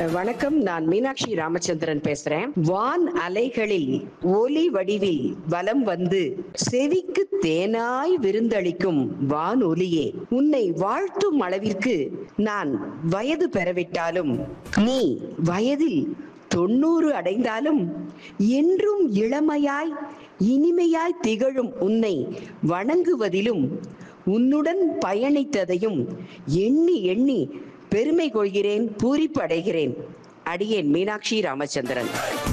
வணக்கம் நான் மீனாட்சி ராமச்சந்திரன் பேசுறேன் வான் அலைகளில் ஒலி வடிவில் வலம் வந்து செவிக்கு தேனாய் விருந்தளிக்கும் வான் ஒலியே உன்னை வாழ்த்தும் அளவிற்கு நான் வயது பெறவிட்டாலும் நீ வயதில் தொண்ணூறு அடைந்தாலும் என்றும் இளமையாய் இனிமையாய் திகழும் உன்னை வணங்குவதிலும் உன்னுடன் பயணித்ததையும் எண்ணி எண்ணி பெருமை கொள்கிறேன் பூரிப்பு அடைகிறேன் அடியேன் மீனாட்சி ராமச்சந்திரன்